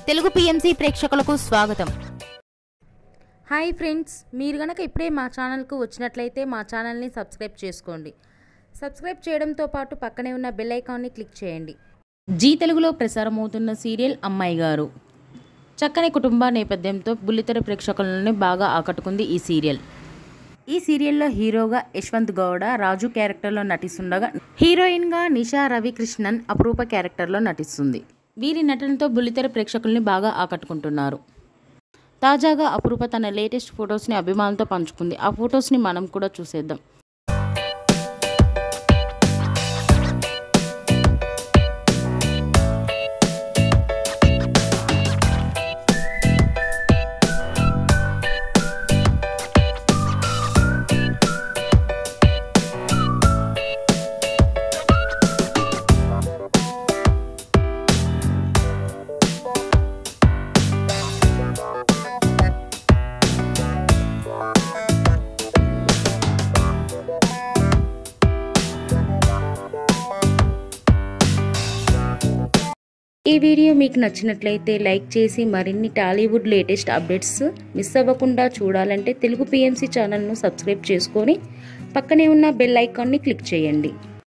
Telugu PMC ప్రేక్షకులకు స్వాగతం hi friends మీరు గనక ఇప్పుడే మా ఛానల్కు వచ్చినట్లయితే మా ఛానల్ని సబ్స్క్రైబ్ చేసుకోండి సబ్స్క్రైబ్ చేయడంతో పాటు పక్కనే ఉన్న బెల్ ఐకాన్ని క్లిక్ చేయండి జీ తెలుగులో ప్రసారమవుతున్న సీరియల్ అమ్మాయి గారు చక్కని కుటుంబ నేపథ్యంతో బుల్లితెర ప్రేక్షకులను బాగా ఆకట్టుకుంది ఈ సీరియల్ ఈ సీరియల్లో హీరోగా యశ్వంత్ గౌడ రాజు క్యారెక్టర్లో నటిస్తుండగా హీరోయిన్గా నిషా రవికృష్ణన్ అపరూప క్యారెక్టర్లో నటిస్తుంది వీరి నటనతో బుల్లితెర ప్రేక్షకుల్ని బాగా ఆకట్టుకుంటున్నారు తాజాగా అపరూప తన లేటెస్ట్ ఫొటోస్ని అభిమానులతో పంచుకుంది ఆ ఫొటోస్ని మనం కూడా చూసేద్దాం ఈ వీడియో మీకు నచ్చినట్లయితే లైక్ చేసి మరిన్ని టాలీవుడ్ లేటెస్ట్ అప్డేట్స్ మిస్ అవ్వకుండా చూడాలంటే తెలుగు పిఎంసి ఛానల్ను సబ్స్క్రైబ్ చేసుకొని పక్కనే ఉన్న బెల్ ఐకాన్ని క్లిక్ చేయండి